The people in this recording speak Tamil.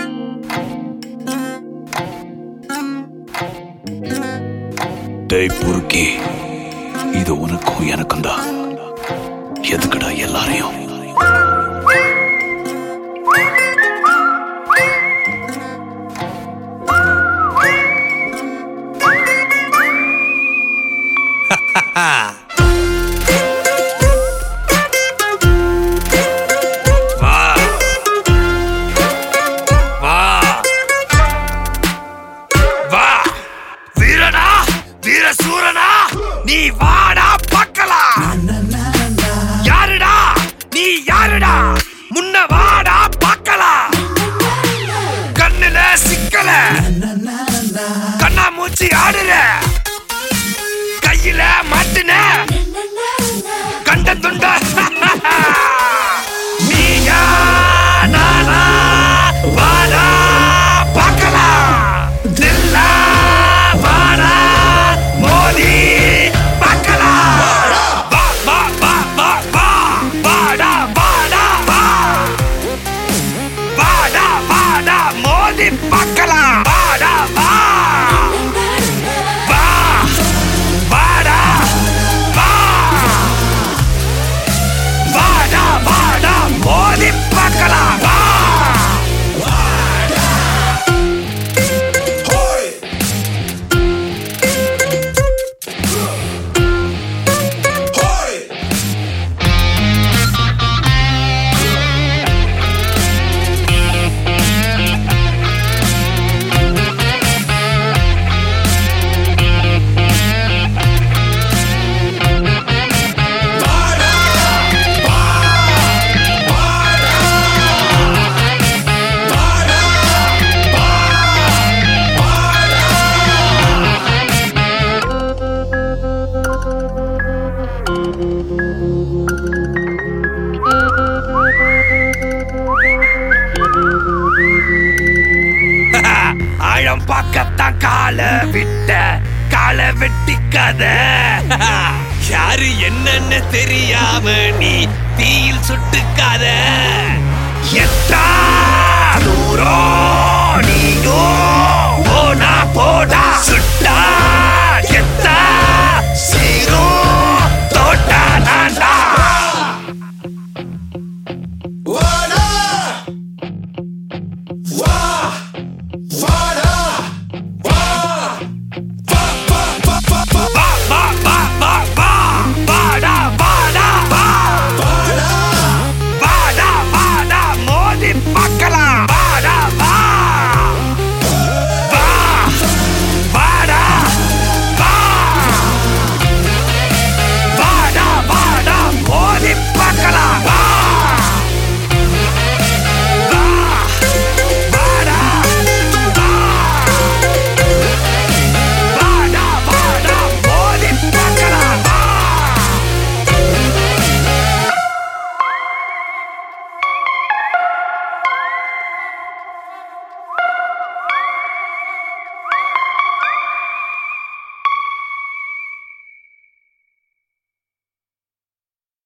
டேய் புருக்கி இது உனக்கும் எனக்கும் தான் எதுக்குடா எல்லாரையும் வா வா வா வீரனா வீர சூரனா நீ வாடா பார்க்கலாம் யாருடா நீ யாருடா முன்ன வாடா பார்க்கலாம் கண்ணுல சிக்கல கண்ணா மூச்சி ஆடுற கையில மாட்டுன கண்ட துண்ட நீயா நானா வாடா பார்க்கலாம் தில்லா வாடா மோதி பார்க்கலாம் வா வா வா வா வா வாடா வாடா வா வாடா வாடா மோதி பார்க்கலாம் வாடா வா வா வாடா வா வாடா வாடா மோதி பார்க்கலாம் வா ஆழம் பார்க்கத்தான் கால விட்ட கால வெட்டிக்காத யாரு என்னன்னு தெரியாம நீ தீயில் சுட்டுக்காத எத்தா